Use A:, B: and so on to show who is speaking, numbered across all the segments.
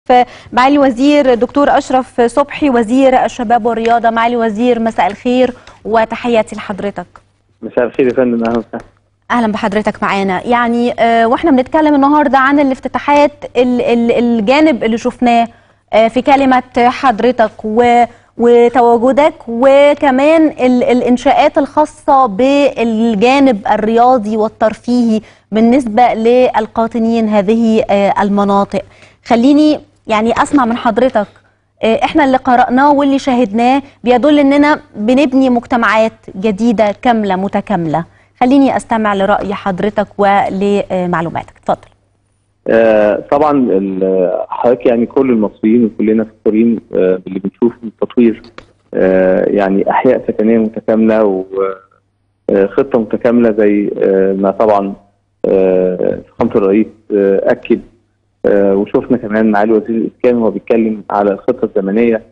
A: معالي الوزير دكتور أشرف صبحي وزير الشباب والرياضة معالي الوزير مساء الخير وتحياتي لحضرتك
B: مساء الخير يا فندم اهلا وسهلا
A: اهلا بحضرتك معانا يعني آه، واحنا بنتكلم النهارده عن الافتتاحات ال- ال- الجانب اللي شفناه آه، في كلمه حضرتك و وتواجدك وكمان ال- الانشاءات الخاصه بالجانب الرياضي والترفيهي بالنسبه للقاطنين هذه آه، المناطق خليني يعني اسمع من حضرتك آه، احنا اللي قرأناه واللي شاهدناه بيدل اننا بنبني مجتمعات جديدة كاملة متكاملة خليني استمع لرأي حضرتك ولمعلوماتك اتفضل
B: آه طبعا ال- حضرتك يعني كل المصريين وكلنا فخورين آه باللي بنشوف من تطوير آه يعني احياء سكنيه متكامله وخطه متكامله زي آه ما طبعا آه فخامه الرئيس آه اكد آه وشفنا كمان معالي وزير الاسكان وهو بيتكلم على الخطه الزمنيه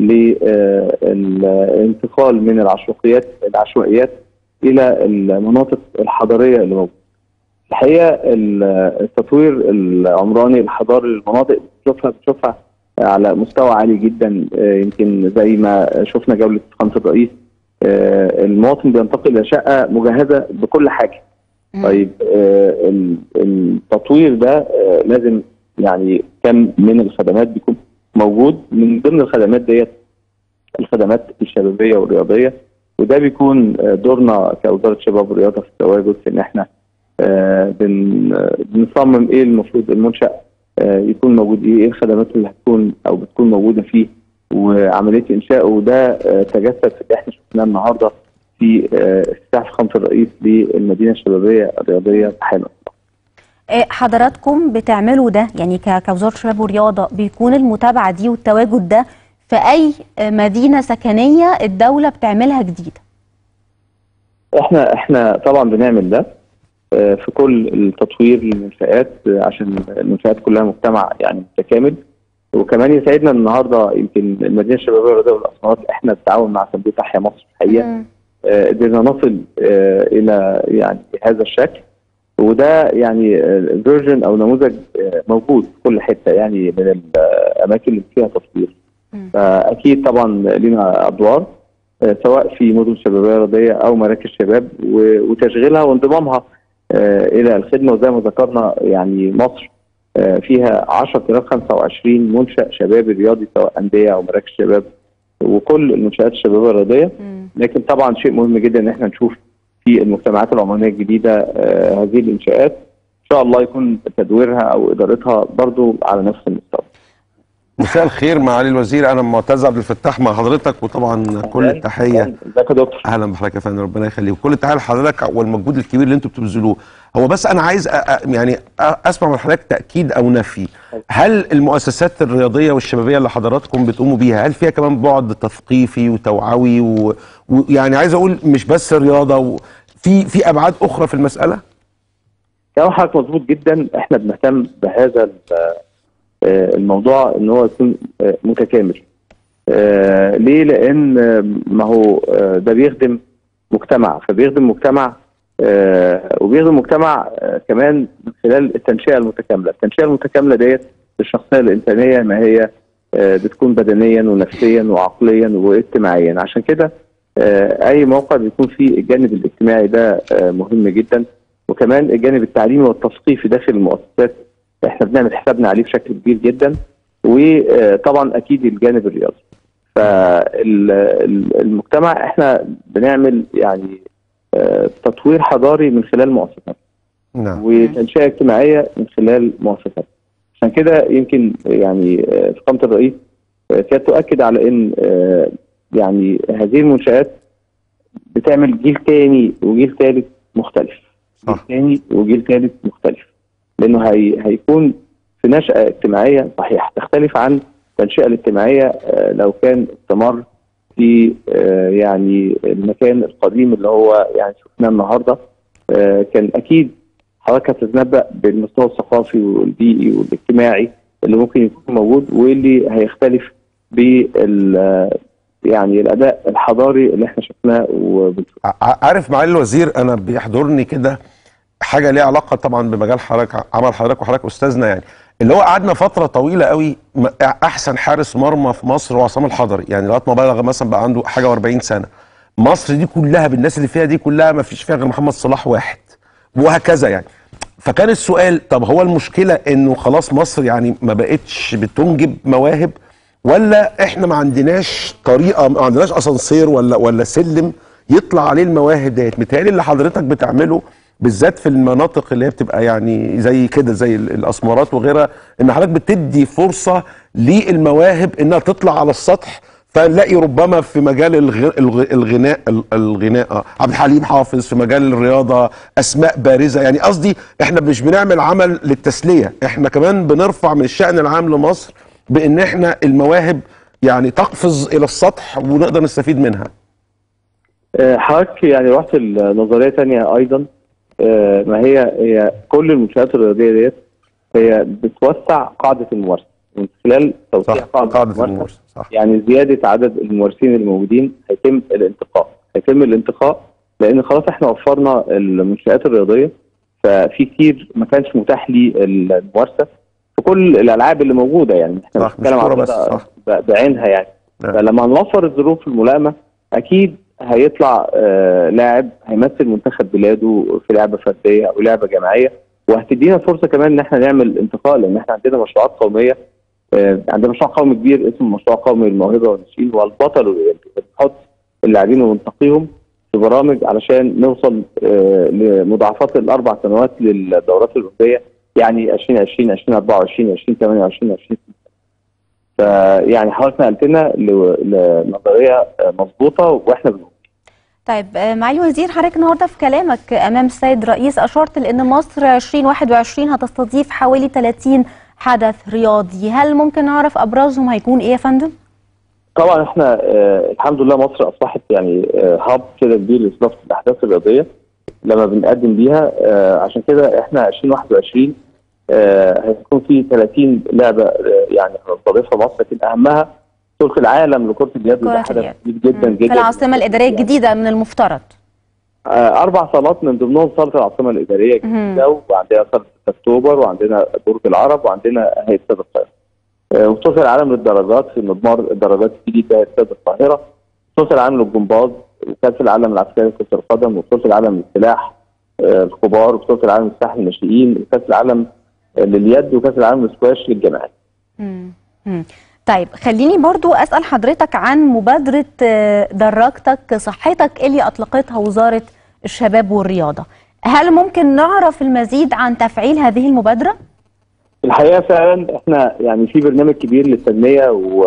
B: للانتقال من العشوائيات العشوائيات الى المناطق الحضريه اللي موجوده. الحقيقه ال- التطوير العمراني الحضاري للمناطق بتشوفها بتشوفها على مستوى عالي جدا آه، يمكن زي ما شفنا جوله فخامه الرئيس آه، المواطن بينتقل الى شقه مجهزه بكل حاجه. طيب آه، ال- التطوير ده آه، لازم يعني كم من الخدمات بيكون موجود من ضمن الخدمات ديت الخدمات الشبابيه والرياضيه وده بيكون آه، دورنا كوزاره شباب والرياضه في التواجد في ان احنا آه، بن آه، بنصمم ايه المفروض المنشا آه، يكون موجود ايه ايه الخدمات اللي هتكون او بتكون موجوده فيه وعمليه انشائه وده آه، تجسد في اللي احنا شفناه النهارده في آه، افتتاح فخامه الرئيس للمدينه الشبابيه الرياضيه حالا
A: آه، حضراتكم بتعملوا ده يعني ك- كوزارة شباب ورياضة بيكون المتابعة دي والتواجد ده في أي آه، مدينة سكنية الدولة بتعملها جديدة
B: احنا احنا طبعا بنعمل ده آه، في كل التطوير للمنشآت آه، عشان المنشآت كلها مجتمع يعني متكامل وكمان يسعدنا النهارده يمكن المدينه الشبابيه والرياضه والاسمرات احنا بالتعاون مع صندوق تحيا مصر الحقيقه
A: مم.
B: آه، قدرنا نصل آه، الى يعني هذا الشكل وده يعني فيرجن او نموذج آه، موجود في كل حته يعني من الاماكن اللي فيها تطوير
A: مم.
B: فاكيد طبعا لنا ادوار آه، سواء في مدن شبابيه رياضيه او مراكز شباب و- وتشغيلها وانضمامها آه، الى الخدمه وزي ما ذكرنا يعني مصر آه، فيها 10025 منشا شبابي رياضي سواء انديه او مراكز شباب وكل المنشات الشبابيه الرياضيه
A: مم.
B: لكن طبعا شيء مهم جدا ان احنا نشوف في المجتمعات العمرانيه الجديده آه، هذه الانشاءات ان شاء الله يكون تدويرها او ادارتها برضو على نفس المستوى
C: مساء الخير معالي الوزير انا معتز عبد الفتاح مع حضرتك وطبعا كل التحيه
B: ازيك يا دكتور
C: اهلا بحضرتك يا فندم ربنا يخليك كل التحيه لحضرتك والمجهود الكبير اللي انتم بتبذلوه هو بس انا عايز أ- أ- يعني أ- اسمع من حضرتك تاكيد او نفي هل المؤسسات الرياضيه والشبابيه اللي حضراتكم بتقوموا بيها هل فيها كمان بعد تثقيفي وتوعوي و- ويعني عايز اقول مش بس رياضه و- في في ابعاد اخرى في المساله
B: كلام حضرتك مظبوط جدا احنا بنهتم بهذا ال- آه، الموضوع ان هو يكون آه، متكامل آه، ليه لان آه، ما هو آه، ده بيخدم مجتمع فبيخدم مجتمع آه، وبيخدم مجتمع آه، كمان من خلال التنشئه المتكامله التنشئه المتكامله ديت الشخصيه الانسانيه ما هي آه، بتكون بدنيا ونفسيا وعقليا واجتماعيا عشان كده آه، اي موقع بيكون فيه الجانب الاجتماعي ده آه، مهم جدا وكمان الجانب التعليمي والتثقيفي داخل المؤسسات احنا بنعمل حسابنا عليه بشكل كبير جدا وطبعا اكيد الجانب الرياضي فالمجتمع احنا بنعمل يعني آه، تطوير حضاري من خلال مؤسسات
C: نعم
B: وتنشئه اجتماعيه من خلال مؤسسات عشان كده يمكن يعني آه، فخامه الرئيس آه، كانت تؤكد على ان آه، يعني هذه المنشات بتعمل جيل تاني وجيل ثالث مختلف جيل
C: صح.
B: تاني وجيل ثالث مختلف لانه هي هيكون في نشأة اجتماعية صحيح تختلف عن التنشئة الاجتماعية آه، لو كان استمر في آه، يعني المكان القديم اللي هو يعني شفناه النهارده آه، كان اكيد حضرتك هتتنبأ بالمستوى الثقافي والبيئي والاجتماعي اللي ممكن يكون موجود واللي هيختلف بال آه، يعني الاداء الحضاري اللي احنا شفناه وبنشوفه
C: ع- عارف معالي الوزير انا بيحضرني كده حاجه ليها علاقه طبعا بمجال حضرتك عمل حضرتك وحضرتك استاذنا يعني اللي هو قعدنا فتره طويله قوي م- احسن حارس مرمى في مصر هو عصام الحضري يعني لغايه ما بلغ مثلا بقى عنده حاجه و40 سنه مصر دي كلها بالناس اللي فيها دي كلها ما فيش فيها غير محمد صلاح واحد وهكذا يعني فكان السؤال طب هو المشكله انه خلاص مصر يعني ما بقتش بتنجب مواهب ولا احنا ما عندناش طريقه ما عندناش اسانسير ولا ولا سلم يطلع عليه المواهب ديت متهيألي اللي حضرتك بتعمله بالذات في المناطق اللي هي بتبقى يعني زي كده زي ال- الاسمرات وغيرها ان حضرتك بتدي فرصه للمواهب انها تطلع على السطح فنلاقي ربما في مجال الغ- الغ- الغناء ال- الغناء آه، عبد الحليم حافظ في مجال الرياضه اسماء بارزه يعني قصدي احنا مش بنعمل عمل للتسليه احنا كمان بنرفع من الشان العام لمصر بان احنا المواهب يعني تقفز الى السطح ونقدر نستفيد منها
B: آه، حضرتك يعني رحت لنظريه تانية ايضا آه، ما هي هي كل المنشات الرياضيه ديت هي بتوسع قاعده الممارسه من خلال توسيع
C: صح
B: قاعده,
C: قاعده
B: الممارسه
C: الممارسه صح
B: يعني زياده عدد الممارسين الموجودين هيتم الانتقاء هيتم الانتقاء لان خلاص احنا وفرنا المنشات الرياضيه ففي كتير ما كانش متاح لي الممارسه في كل الالعاب اللي موجوده يعني احنا
C: صح، مش
B: بنتكلم
C: كورة
B: عن
C: بس،
B: كده
C: صح.
B: ب- بعينها يعني
C: نعم.
B: فلما نوفر الظروف الملائمه اكيد هيطلع آه لاعب هيمثل منتخب بلاده في لعبه فرديه او لعبه جماعيه وهتدينا فرصه كمان ان احنا نعمل انتقال لان احنا عندنا مشروعات قوميه آه عندنا مشروع قومي كبير اسمه مشروع قومي الموهبه والناشئين والبطل بنحط اللاعبين وننتقيهم في برامج علشان نوصل آه لمضاعفات الاربع سنوات للدورات الاولمبيه يعني 2020 2024 2028 20 فيعني حضرتك نقلتنا ل- لنظريه آه، مظبوطه واحنا بنقول
A: طيب آه، معالي الوزير حضرتك النهارده في كلامك امام السيد الرئيس اشرت لان مصر 2021 هتستضيف حوالي 30 حدث رياضي هل ممكن نعرف ابرزهم هيكون ايه يا فندم؟
B: طبعا احنا آه الحمد لله مصر اصبحت يعني آه هاب كده كبير لاستضافه الاحداث الرياضيه لما بنقدم بيها آه عشان كده احنا 2021 آه هيكون في 30 لعبه آه يعني هنستضيفها مصر لكن اهمها بطوله العالم لكره اليد
A: كرة
B: وده حدث
A: اليد.
B: كبير جدا
A: مم.
B: جدا
A: في العاصمه الاداريه الجديده من المفترض
B: آه اربع صالات من ضمنهم صاله العاصمه الاداريه الجديده وعندنا صاله اكتوبر وعندنا برج العرب وعندنا هيئه استاد القاهره. آه وبطوله العالم للدرجات في مضمار الدرجات الجديده هيئه استاد القاهره. بطوله العالم للجمباز وكاس العالم العسكري لكره القدم وبطوله العالم للسلاح آه الكبار وبطوله العالم للسلاح الناشئين وكاس العالم آه لليد وكاس العالم للسكواش للجماعات.
A: مم. مم. طيب خليني برضو اسال حضرتك عن مبادره آه، دراجتك صحتك اللي اطلقتها وزاره الشباب والرياضه هل ممكن نعرف المزيد عن تفعيل هذه المبادره؟
B: الحقيقه فعلا احنا يعني في برنامج كبير للتنميه و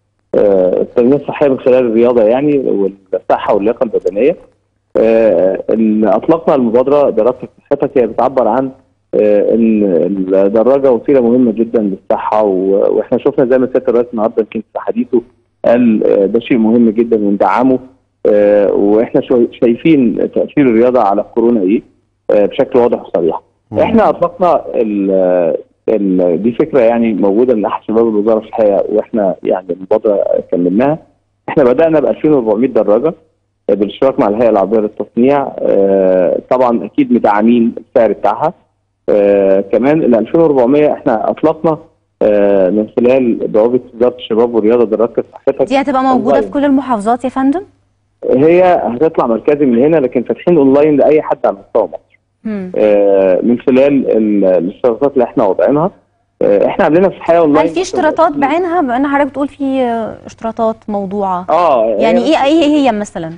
B: آه، التنميه الصحيه من خلال الرياضه يعني والصحه واللياقه البدنيه. آه، ال- اطلقنا المبادره دراسه صحتك هي بتعبر عن آه، ان الدراجه وسيله مهمه جدا للصحه و- واحنا شفنا زي ما سياده الرئيس النهارده يمكن في حديثه قال آه، ده شيء مهم جدا وندعمه آه، واحنا شو- شايفين تاثير الرياضه على الكورونا ايه آه، بشكل واضح وصريح. احنا اطلقنا ال- ال- دي فكره يعني موجوده من احد شباب الوزاره الصحيه واحنا يعني المبادره كملناها احنا بدانا ب 2400 دراجه آه، بالاشتراك مع الهيئه العربيه للتصنيع آه، طبعا اكيد مدعمين السعر بتاعها آه، كمان ال 2400 احنا اطلقنا آه، من خلال بوابه وزاره الشباب والرياضه دراجه صحتك
A: دي هتبقى موجوده في كل المحافظات يا فندم؟
B: هي هتطلع مركزي من هنا لكن فاتحين اونلاين لاي حد على مستوى مصر
A: مم.
B: آه، من خلال ال- الاشتراطات اللي احنا وضعينها آه، احنا عاملينها في الحياه اونلاين
A: هل في اشتراطات بعينها بما ان حضرتك بتقول في آه، اشتراطات موضوعه
B: اه
A: يعني
B: هي-
A: ايه ايه هي مثلا؟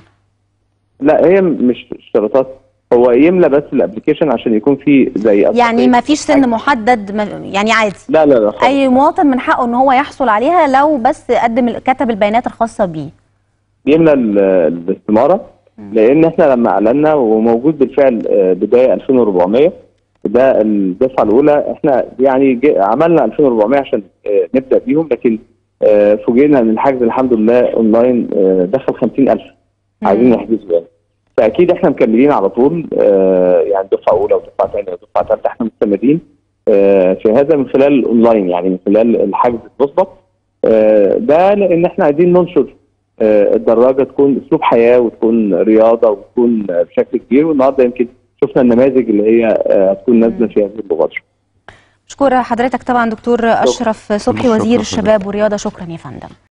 B: لا هي مش اشتراطات هو يملى بس الابلكيشن عشان يكون في زي
A: يعني ما فيش سن محدد ما- يعني عادي
B: لا لا لا خالص.
A: اي مواطن من حقه ان هو يحصل عليها لو بس قدم ال- كتب البيانات الخاصه بيه
B: يملى ال- الاستماره لان احنا لما اعلنا وموجود بالفعل آه، بدايه 2400 ده الدفعه الاولى احنا يعني جي- عملنا 2400 عشان آه، نبدا بيهم لكن آه، فوجئنا ان الحجز الحمد لله اونلاين آه، دخل 50000 عايزين يحجزوا يعني فاكيد احنا مكملين على طول آه، يعني دفعه اولى ودفعه ثانيه ودفعه ثالثه احنا مستمرين آه، في هذا من خلال الاونلاين يعني من خلال الحجز المسبق آه، ده لان احنا عايزين ننشر آه، الدراجه تكون اسلوب حياه وتكون رياضه وتكون آه، بشكل كبير والنهارده يمكن شفنا النماذج اللي هي آه، هتكون نازله في هذه المبادره
A: اشكر حضرتك طبعا دكتور اشرف صبحي
C: شكرا
A: وزير
C: حضرتك.
A: الشباب والرياضه شكرا يا فندم